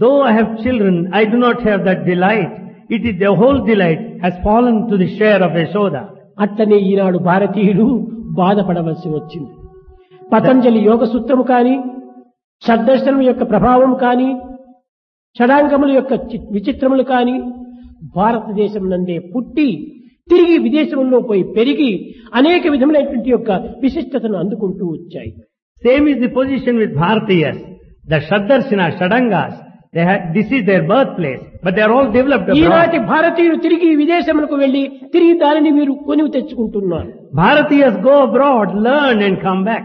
Though I have children, I do not have that delight. It is the whole delight has fallen to the share of Yashoda. అట్లనే ఈనాడు భారతీయుడు బాధపడవలసి వచ్చింది పతంజలి యోగ సూత్రము కాని షడ్దర్శనం యొక్క ప్రభావం కాని షడాంగముల యొక్క చి- విచిత్రములు కాని భారతదేశం నందే పుట్టి తిరిగి విదేశంలో పోయి పెరిగి అనేక విధములైనటువంటి యొక్క విశిష్టతను అందుకుంటూ వచ్చాయి Same is the position with Bharatiyas. The Shaddarsina, Shadangas, they had, this is their birthplace, but they are all developed ఈనాటి abroad. భారతీయులు తిరిగి విదేశములకు వెళ్లి తిరిగి దానిని మీరు కొనివి తెచ్చుకుంటున్నారు Bharatiyas go abroad, learn and come back.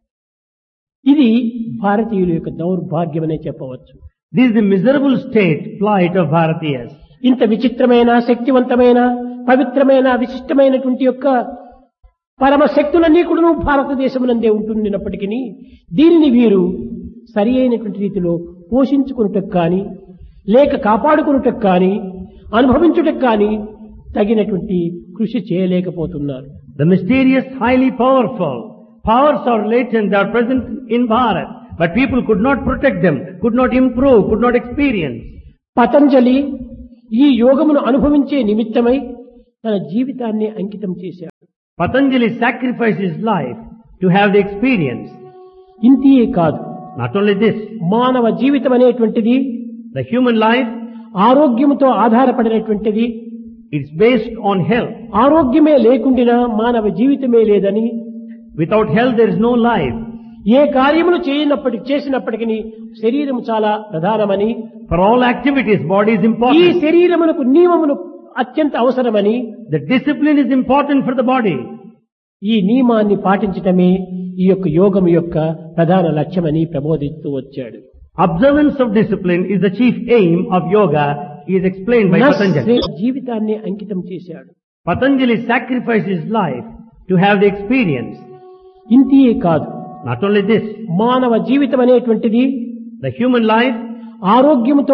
ఇది భారతీయుల యొక్క దౌర్భాగ్యమనే చెప్పవచ్చు This is the miserable state, plight of Bharatiyas. ఇంత విచిత్రమైన శక్తివంతమైన పవిత్రమైన విశిష్టమైనటువంటి యొక్క పరమ శక్తులన్నీ కూడా భారతదేశమునందే ఉంటున్నప్పటికీ దీనిని వీరు సరి అయినటువంటి రీతిలో పోషించుకున్నటకు కానీ లేక కాపాడుకున్నటకు కానీ అనుభవించుటకు కానీ తగినటువంటి కృషి చేయలేకపోతున్నారు The mysterious, highly powerful powers are latent, they are present in Bharat, but people could not protect them, could not improve, could not experience. Patanjali ఈ యోగమును అనుభవించే నిమిత్తమై తన జీవితాన్ని అంకితం చేశాడు Patanjali sacrificed his life to have the experience. ఇంతియే కాదు Not only this, మానవ జీవితం అనేటువంటిది the human life ఆరోగ్యముతో ఆధారపడినటువంటిది is based on health. ఆరోగ్యమే లేకుండినా మానవ జీవితమే లేదని Without health there is no life. ఏ కార్యములు చేయనప్పటికీ చేసినప్పటికీ శరీరం చాలా ప్రధానమని For all activities, body is ఈ important. శరీరమునకు నియమములు అత్యంత అవసరమని The discipline is important for the body. ఈ నియమాన్ని పాటించటమే ఈ యొక్క యోగం యొక్క ప్రధాన లక్ష్యమని ప్రబోధిస్తూ వచ్చాడు Observance of discipline is the chief aim of yoga, is explained by Patanjali. నశ్రే జీవితాన్ని అంకితం చేశాడు Patanjali sacrificed his life to have the experience. ఇంతియే కాదు Not only this, మానవ జీవితం అనేటువంటిది the human life ఆరోగ్యముతో